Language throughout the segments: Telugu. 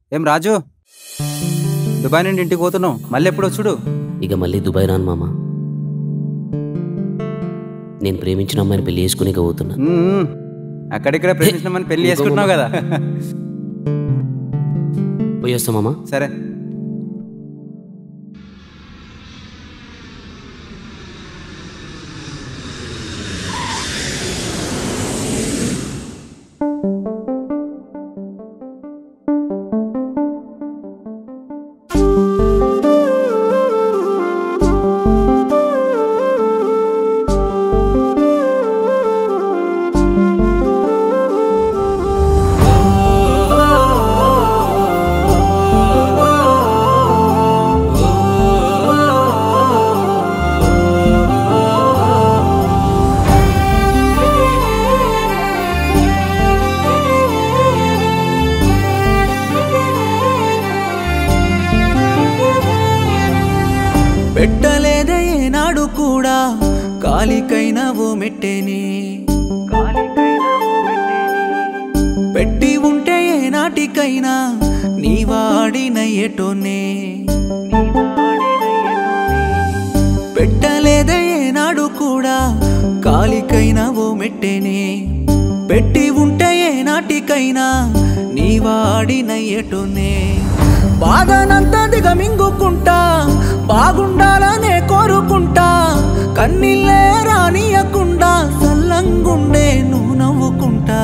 ఏం రాజు దుబాయ్ నుండి ఇంటికి పోతున్నావు మళ్ళీ ఎప్పుడు వచ్చుడు ఇక మళ్ళీ దుబాయ్ రాను మామ నేను ప్రేమించిన అమ్మాయిని పెళ్లి చేసుకుని పోతున్నా మ్మ్. అక్కడిక్కడ ప్రేమించినామని పెళ్లి చేసుకుంటున్నావు కదా పోయి వస్తా మామ సరే పెట్టలేదే ఏనాడు కూడా కాలికైనా ఓ మెట్టేని పెట్టి ఉంటే ఏనాటికైనా నీ వాడినయ్యేటోనే పెట్టలేదే ఏనాడు కూడా కాలికైనా ఓ మెట్టేనే పెట్టి ఉంటే ఏనాటికైనా నీ వాడినయ్యేటోనే బాధనంతా దిగమింగుకుంటా బాగుండాలనే కోరుకుంటా కన్నీళ్ళే రానియకుండా సల్లంగుండే నువ్వు నవ్వుకుంటా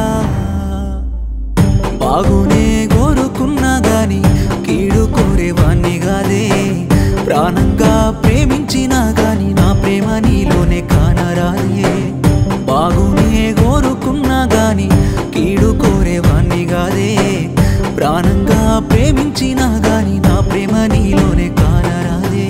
బాగునే కోరుకున్నా గాని కీడు కోరేవాణ్ణి కాదే ప్రాణంగా ప్రేమించినా గాని నా ప్రేమ నీలోనే కానరాదే బాగునే కోరుకున్నా గాని కీడు కోరేవాణ్ణి కాదే ప్రాణంగా ప్రేమించినా గాని నా ప్రేమ నీలోనే కానరాదే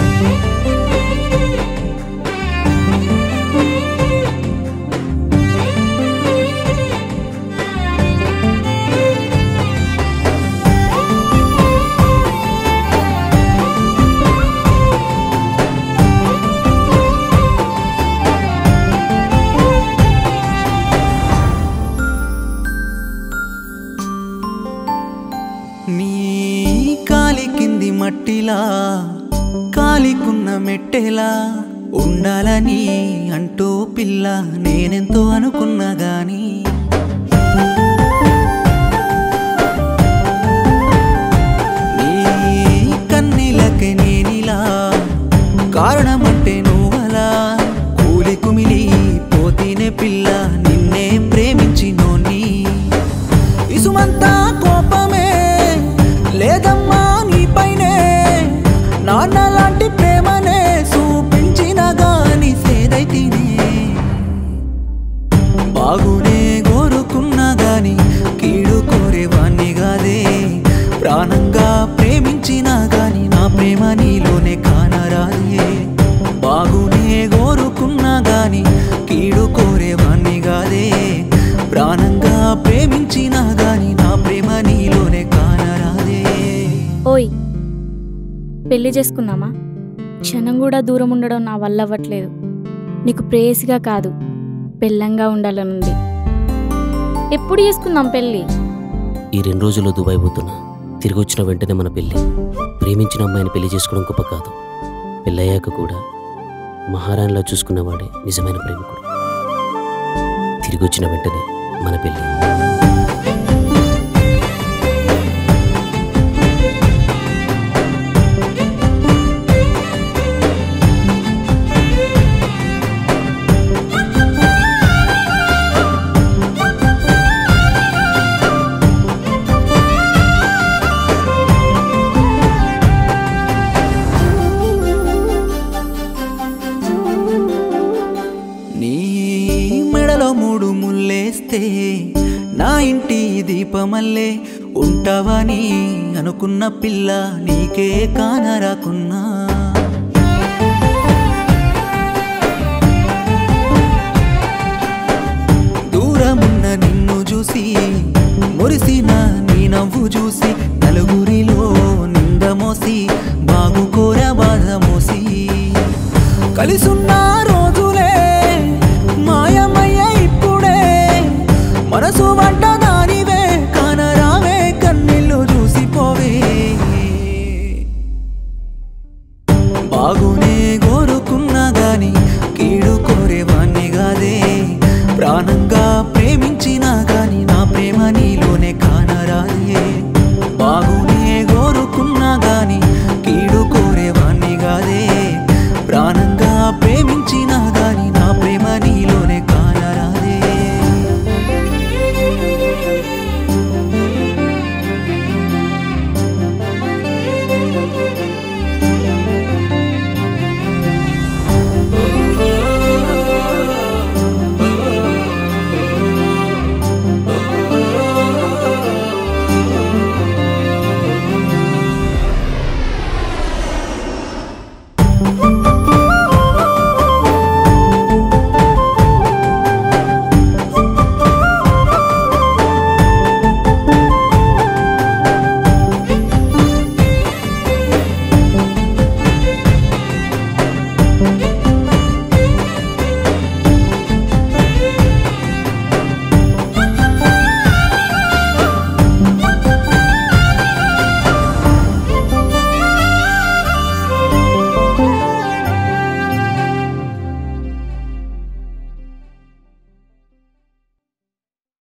నీ కాలి కింది మట్టిలా కాలికున్న మెట్టెలా ఉండాలని అంటూ పిల్ల నేనెంతో అనుకున్నా గాని నీ కన్నీలకే నేనిలా కారణమంటే నువ్వలా కూలి కుమిలి పోతీనే పిల్ల నిన్నే ప్రేమించినోని ఇసుమంతా కోపమే లేదమ్మా నీపైనే నాన్న లాంటి ప్రేమనే చూపించిన గాని సేదైతేనే బాగునే కోరుకున్నా గాని కీడు కోరేవాణ్ణి కాదే ప్రాణంగా ప్రేమించినా గాని నా ప్రేమ నీలోనే కానరాదే బాగునే కోరుకున్నా గాని కీడు కోరేవాణ్ణి కాదే ప్రాణంగా ప్రేమించినా గాని నా ప్రేమ నీలోనే కానరాదే ఓయ్ పెళ్లి చేసుకుందామా క్షణం కూడా దూరం ఉండడం నా వల్ల అవ్వట్లేదు నీకు ప్రేయసిగా కాదు పెళ్ళంగా ఉండాలనుంది ఎప్పుడు చేసుకుందాం పెళ్ళి ఈ రెండు రోజుల్లో దుబాయ్ పోతున్నా తిరిగి వచ్చిన వెంటనే మన పెళ్ళి ప్రేమించిన అమ్మాయిని పెళ్లి చేసుకోవడం గొప్ప కాదు పెళ్ళయ్యాక కూడా మహారాణిలా చూసుకున్నవాడే నిజమైన ప్రేమికుడు తిరిగి వచ్చిన వెంటనే మన పెళ్ళి నీ మెడలో మూడు ముల్లేస్తే నా ఇంటి దీపమల్లే ఉంటావని అనుకున్న పిల్ల నీకే కానరాకున్నా దూరమున్న నిన్ను చూసి మురిసిన నీ నవ్వు చూసి నలుగురిలో నింద మోసి బాగుకోర బాధ మోసి కలిసున్న రోజులే మాయమయ్య ఇప్పుడే మనసు వంట దానివే కనరావే కన్నీళ్ళు చూసిపో ప్రాణంగా